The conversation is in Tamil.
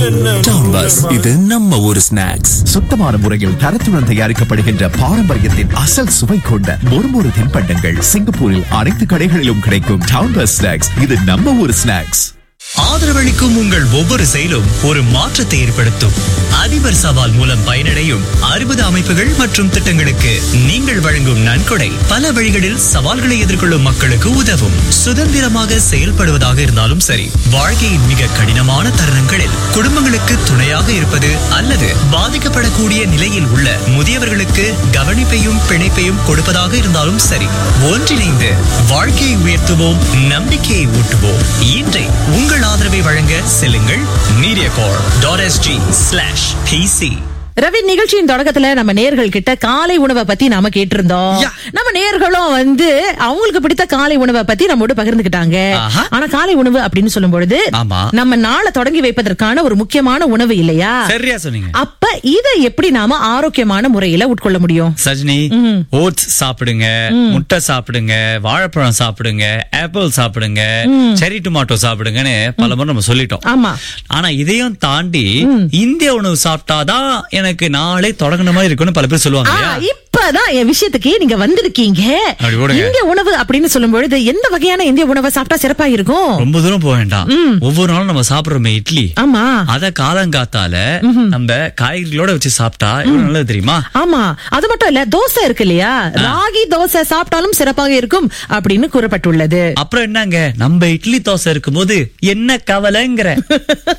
டவுன் பஸ் இது நம்ம ஊரு ஸ்நாக்ஸ் சுத்தமான முறையில் தரத்துடன் தயாரிக்கப்படுகின்ற பாரம்பரியத்தின் அசல் சுவை கொண்ட மொறுமொறு தின்பண்டங்கள் சிங்கப்பூரில் அனைத்து கடைகளிலும் கிடைக்கும் டவுன் பஸ் ஸ்நாக்ஸ் இது நம்ம ஊர் ஸ்நாக்ஸ் ஆதரவளிக்கும் உங்கள் ஒவ்வொரு செயலும் ஒரு மாற்றத்தை ஏற்படுத்தும் அதிபர் சவால் மூலம் பயனடையும் அறுபது அமைப்புகள் மற்றும் திட்டங்களுக்கு நீங்கள் வழங்கும் நன்கொடை பல வழிகளில் சவால்களை எதிர்கொள்ளும் மக்களுக்கு உதவும் சுதந்திரமாக செயல்படுவதாக இருந்தாலும் சரி வாழ்க்கையின் மிக கடினமான தருணங்களில் குடும்பங்களுக்கு துணையாக இருப்பது அல்லது பாதிக்கப்படக்கூடிய நிலையில் உள்ள முதியவர்களுக்கு கவனிப்பையும் பிணைப்பையும் கொடுப்பதாக இருந்தாலும் சரி ஒன்றிணைந்து வாழ்க்கையை உயர்த்துவோம் நம்பிக்கையை ஊட்டுவோம் இன்றை உங்கள் ஆதரவை வழங்க செல்லுங்கள் Mediacorp dot SG slash PC Ravi நிகழ்ச்சியின் தொடக்கத்துல நம்ம நேர்கள் கிட்ட காலை உணவை பத்தி நாம கேட்டிருந்தோம் யா. நம்ம நேர்களும் வந்து அவங்களுக்கு பிடித்த காலை உணவை பத்தி நம்மோட பகிர்ந்துகிட்டாங்க ஆஹா. ஆனா காலை உணவு அப்படின்னு சொல்லும் பொழுது ஆமா. நம்ம நாளை தொடங்கி வைப்பதற்கான ஒரு முக்கியமான உணவு இல்லையா சரியா சொன்னீங்க அப்ப இதை எப்படி நாம ஆரோக்கியமான முறையில உட்கொள்ள முடியும் சஜினி ஓட்ஸ் சாப்பிடுங்க முட்டை சாப்பிடுங்க வாழைப்பழம் சாப்பிடுங்க ஆப்பிள் சாப்பிடுங்க செரி டொமாட்டோ சாப்பிடுங்கன்னு பல முறை நம்ம சொல்லிட்டோம் ஆமா ஆனா இதையும் தாண்டி இந்திய உணவு சாப்பிட்டாதான் எனக்கு நாளே தொடங்கின மாதிரி இருக்கும்னு பல பேர் சொல்லுவாங்க ஆ, இல்லையா? இப்பதான் என் விஷயத்துக்கு நீங்க வந்திருக்கீங்க அப்படி போடுங்க. இந்திய உணவு அப்படின்னு சொல்லும் பொழுது எந்த வகையான இந்திய உணவை சாப்பிட்டா சிறப்பா இருக்கும் ரொம்ப தூரம் போக வேண்டாம் ஒவ்வொரு நாளும் நம்ம சாப்பிடுறோமே இட்லி ஆமா அத காலங்காத்தால நம்ம காய்கறிகளோட வச்சு சாப்பிட்டா எவ்வளவு நல்லது தெரியுமா ஆமா அது மட்டும் இல்ல தோசை இருக்கு இல்லையா ராகி தோசை சாப்பிட்டாலும் சிறப்பாக இருக்கும் அப்படின்னு கூறப்பட்டுள்ளது அப்புறம் என்னங்க நம்ம இட்லி தோசை இருக்கும்போது என்ன கவலைங்கிற